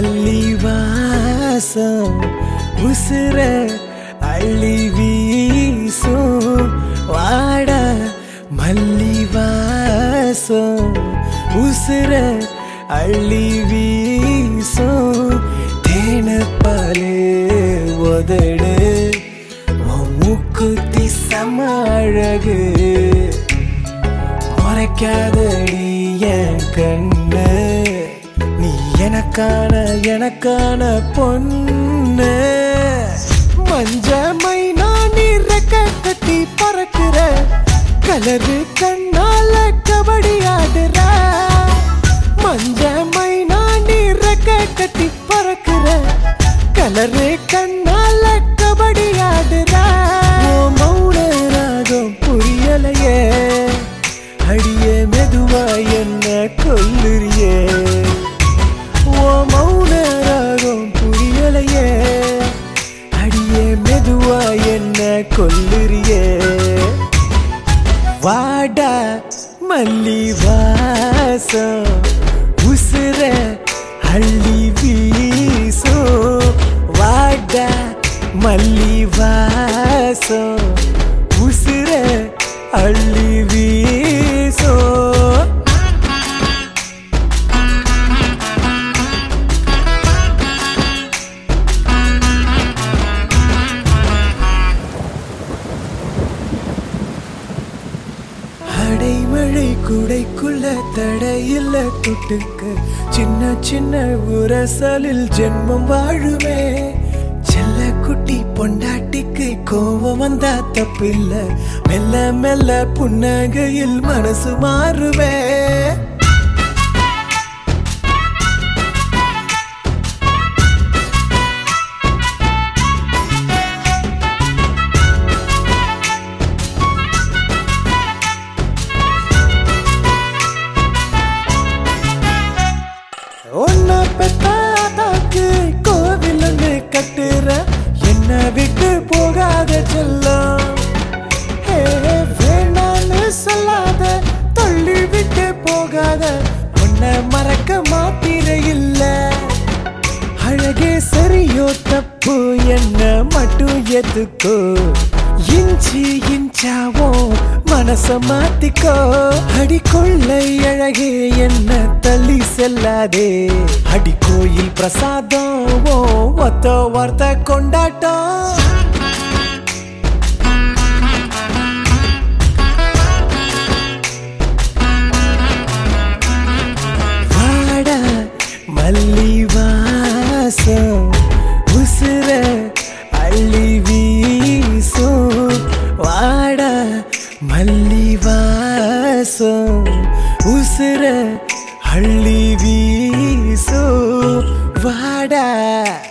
மல்லி வாசம் உசுர அள்ளி வீசும் வாட மல்லி வாசம் உசுர அள்ளி வீசும் தேனப்பாலே உதடு உன் மூக்குத்தி சம அழகு மறைக்காதடி என் கண்ணு நீ எனக்கான எனக்கான பொண்ணு மஞ்ச மைனா நீ ரெக்க கட்டி பறக்குற கலரு கண்ணால கபடி ஆடுற மஞ்ச மைனா நீ ரெக்க கட்டி பறக்குற கலரு கண்ணால கபடி ஆடுற உன் மௌன ராகம் புரியலையே அடியே மெதுவா என்ன கொல்லுறியே ஓ மௌன ராகம் புரியலையே அடியே மெதுவா என்ன கொல்லுறியே வாடா மல்லி வாசம் உசுர அள்ளி வீசோ வாடா மல்லி வாசம் உசுர அள்ளி வீசோ அடைமழை குடைக்குள்ள தடையில்ல தொட்டுக்க சின்ன சின்ன உரசலில் ஜென்மம் வாழுமே செல்ல குட்டி பொண்டாட்டிக்கு கோபம் வந்தா தப்பில்ல மெல்ல மெல்ல புன்னகையில் மனசு மாறுவே உன்னை பெத்தாதாக்கு கோவில் ஒன்று கட்டுற என்ன விட்டு போகாத செல்லம் ஹே, வேணான்னு சொல்லாத தள்ளி விட்டு போகாத உன்னை மறக்க மாத்திர இல்ல அழகே சரியோ தப்பு என்ன மட்டும் எதுக்கோ இஞ்சி இன்ச்சாவோ மனச மாத்திக்கோ அடி கொள்ளை அழகே என்ன தள்ளி செல்லாதே அடி கோயில் பிரசாதம் ஓ, ஒத்த வார்த்தை கொண்டாட்டம் வாடா மல்லி வாசம் உசுர அள்ளி வீசும் வாடா மல்லி வாசம் உசுர அள்ளி வீசும் வாடா